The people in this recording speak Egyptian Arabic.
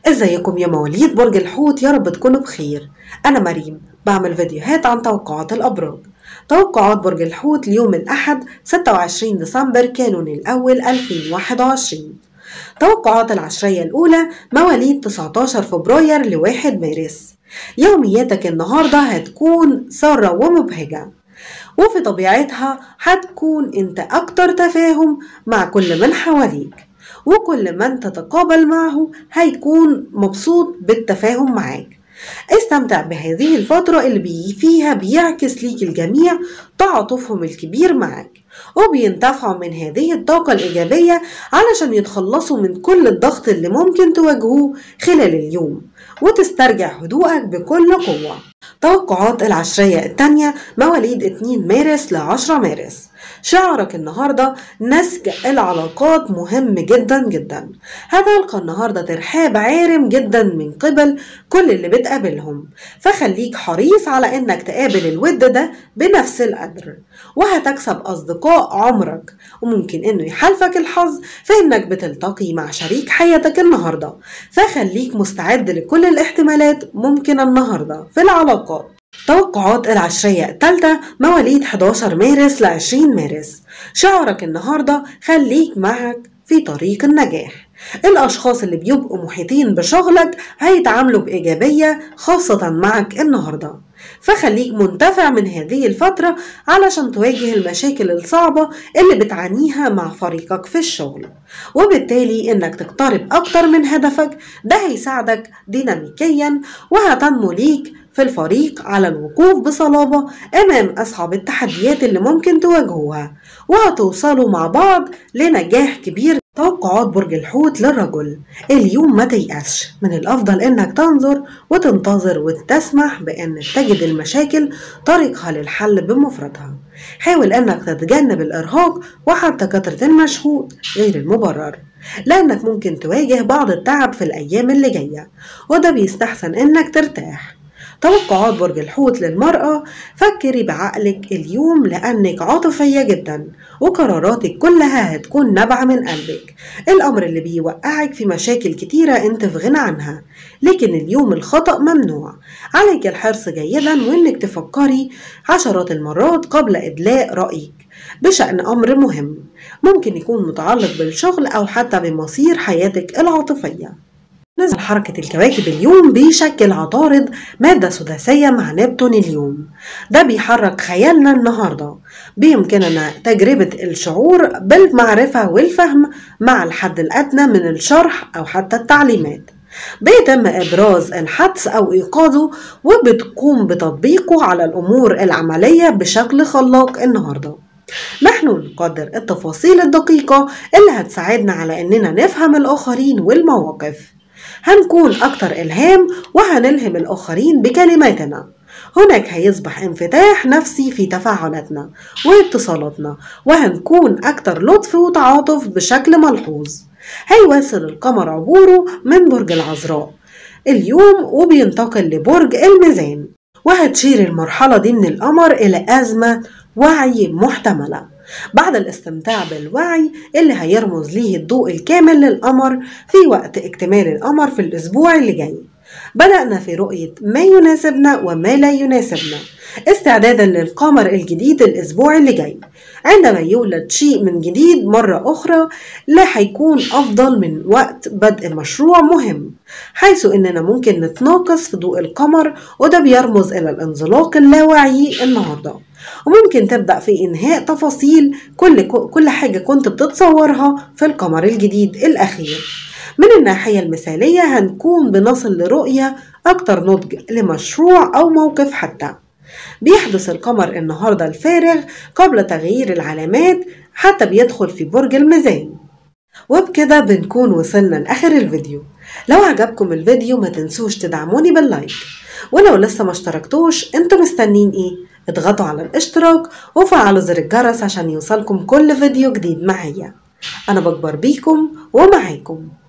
ازيكم يا مواليد برج الحوت يا رب تكونوا بخير انا مريم بعمل فيديوهات عن توقعات الابراج توقعات برج الحوت ليوم الاحد 26 ديسمبر كانون الاول 2021 توقعات العشرية الأولى مواليد 19 فبراير ل 1 مارس يومياتك النهاردة هتكون سارة ومبهجة وفي طبيعتها هتكون انت أكتر تفاهم مع كل من حواليك وكل من تتقابل معه هيكون مبسوط بالتفاهم معاك استمتع بهذه الفترة اللي بي فيها بيعكس ليك الجميع تعاطفهم الكبير معاك وبينتفعوا من هذه الطاقة الإيجابية علشان يتخلصوا من كل الضغط اللي ممكن تواجهوه خلال اليوم وتسترجع هدوءك بكل قوة توقعات العشرية التانية مواليد 2 مارس ل 10 مارس شعرك النهاردة نسج العلاقات مهم جدا جدا هتلقى النهاردة ترحاب عارم جدا من قبل كل اللي بتقابلهم فخليك حريص على انك تقابل الود ده بنفس القدر وهتكسب اصدقاء عمرك وممكن انه يحالفك الحظ في انك بتلتقي مع شريك حياتك النهاردة فخليك مستعد لكل الاحتمالات ممكنة النهاردة في العلاقات توقعات العشرية الثالثة مواليد 11 مارس ل 20 مارس شعرك النهاردة خليك معك في طريق النجاح الأشخاص اللي بيبقوا محيطين بشغلك هيتعاملوا بإيجابية خاصة معك النهاردة فخليك منتفع من هذه الفترة علشان تواجه المشاكل الصعبة اللي بتعانيها مع فريقك في الشغل وبالتالي انك تقترب اكتر من هدفك ده هيساعدك ديناميكيا وهتنمو ليك في الفريق على الوقوف بصلابة أمام أصحاب التحديات اللي ممكن تواجهوها وهتوصلوا مع بعض لنجاح كبير توقعات برج الحوت للرجل اليوم ما تيأسش من الأفضل إنك تنظر وتنتظر وتسمح بأن تجد المشاكل طريقها للحل بمفردها حاول إنك تتجنب الإرهاق وحتى كثرة المشهود غير المبرر لأنك ممكن تواجه بعض التعب في الأيام اللي جاية وده بيستحسن إنك ترتاح توقعات برج الحوت للمرأة فكري بعقلك اليوم لأنك عاطفية جدا وقراراتك كلها هتكون نابعة من قلبك الأمر اللي بيوقعك في مشاكل كتيرة انت في غنى عنها لكن اليوم الخطأ ممنوع عليك الحرص جيدا وانك تفكري عشرات المرات قبل إدلاء رأيك بشأن أمر مهم ممكن يكون متعلق بالشغل أو حتى بمصير حياتك العاطفية نزل حركة الكواكب اليوم بيشكل عطارد مادة سداسية مع نبتون اليوم ده بيحرك خيالنا النهاردة بيمكننا تجربة الشعور بالمعرفة والفهم مع الحد الأدنى من الشرح أو حتى التعليمات بيتم إبراز الحدس أو إيقاظه وبتقوم بتطبيقه على الأمور العملية بشكل خلاق النهارده نحن نقدر التفاصيل الدقيقة اللي هتساعدنا على إننا نفهم الآخرين والمواقف هنكون أكتر إلهام وهنلهم الآخرين بكلماتنا هناك هيصبح انفتاح نفسي في تفاعلاتنا واتصالاتنا وهنكون أكتر لطف وتعاطف بشكل ملحوظ هيواصل القمر عبوره من برج العذراء اليوم وبينتقل لبرج الميزان وهتشير المرحلة دي من القمر إلى أزمة وعي محتملة بعد الاستمتاع بالوعي اللي هيرمز ليه الضوء الكامل للقمر في وقت اكتمال القمر في الأسبوع اللي جاي بدأنا في رؤية ما يناسبنا وما لا يناسبنا استعدادا للقمر الجديد الأسبوع اللي جاي عندما يولد شيء من جديد مرة أخرى لا هيكون أفضل من وقت بدء مشروع مهم حيث إننا ممكن نتناقص في ضوء القمر وده بيرمز إلى الانزلاق اللاواعي النهارده وممكن تبدأ في إنهاء تفاصيل كل كل حاجة كنت بتتصورها في القمر الجديد الأخير من الناحية المثالية هنكون بنصل لرؤية أكتر نضج لمشروع أو موقف حتى بيحدث القمر النهاردة الفارغ قبل تغيير العلامات حتى بيدخل في برج الميزان وبكده بنكون وصلنا لآخر الفيديو لو عجبكم الفيديو ما تنسوش تدعموني باللايك ولو لسه ما اشتركتوش انتوا مستنين ايه اضغطوا على الاشتراك وفعلوا زر الجرس عشان يوصلكم كل فيديو جديد معايا انا بكبر بيكم ومعاكم